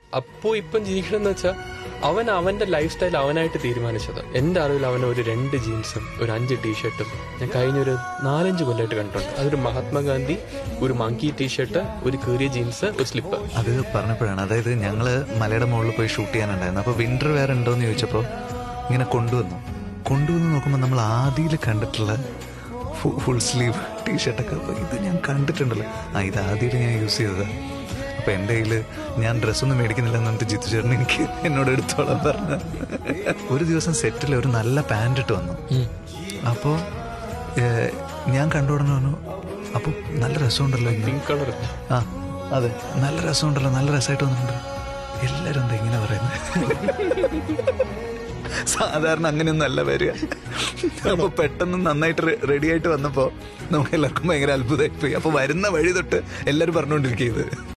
അപ്പോ ഇപ്പം ജീവിക്കണമെന്ന് വെച്ചാൽ അവൻ അവന്റെ ലൈഫ് സ്റ്റൈൽ അവനായിട്ട് തീരുമാനിച്ചത് എന്റെ അറിവിൽ അവൻ ഒരു രണ്ട് ജീൻസും ഒരു അഞ്ച് ടീഷർട്ടും ഞാൻ കഴിഞ്ഞൊരു നാലഞ്ച് കൊല്ലമായിട്ട് കണ്ടിട്ടുണ്ട് അതൊരു മഹാത്മാഗാന്ധി ഒരു മങ്കി ടീഷർട്ട് ഒരു കീറിയ ജീൻസ് ഒരു സ്ലിപ്പ് അത് പറഞ്ഞപ്പോഴാണ് അതായത് ഞങ്ങള് മലയുടെ മുകളിൽ പോയി ഷൂട്ട് ചെയ്യാനുണ്ടായിരുന്നു അപ്പൊ വിന്റർ വെയർ ഉണ്ടോന്ന് ചോദിച്ചപ്പോ ഇങ്ങനെ കൊണ്ടുവന്നു കൊണ്ടുവന്ന് നോക്കുമ്പോൾ നമ്മൾ ആദ്യയിൽ കണ്ടിട്ടുള്ള ഫുൾ സ്ലീവ് ടീഷർട്ടൊക്കെ അപ്പൊ ഇത് ഞാൻ കണ്ടിട്ടുണ്ടല്ലോ ആ ഇത് ആദ്യമായിട്ട് ഞാൻ യൂസ് ചെയ്തത് അപ്പൊ എൻ്റെ കയ്യിൽ ഞാൻ ഡ്രസ്സൊന്നും മേടിക്കുന്നില്ല എന്നിട്ട് ജിത്തു ചേട്ടൻ എനിക്ക് എന്നോട് എടുത്തോളാൻ പറഞ്ഞു ഒരു ദിവസം സെറ്റിൽ ഒരു നല്ല പാൻറ് ഇട്ട് വന്നു അപ്പോൾ ഞാൻ കണ്ടു ഉടനെ പറഞ്ഞു അപ്പോൾ നല്ല രസമുണ്ടല്ലോ ഇങ്ങനെ പിങ്ക് കളർ ആ അതെ നല്ല രസമുണ്ടല്ലോ നല്ല രസമായിട്ട് വന്നിട്ടുണ്ട് എല്ലാരും എന്താ ഇങ്ങനെ പറയുന്നത് സാധാരണ അങ്ങനെയൊന്നും അല്ല വരിക അപ്പൊ പെട്ടെന്ന് നന്നായിട്ട് റെഡി ആയിട്ട് വന്നപ്പോ നമുക്ക് എല്ലാവർക്കും ഭയങ്കര അത്ഭുതമായി പോയി അപ്പൊ വരുന്ന വഴി തൊട്ട് എല്ലാരും പറഞ്ഞുകൊണ്ടിരിക്കുന്നത്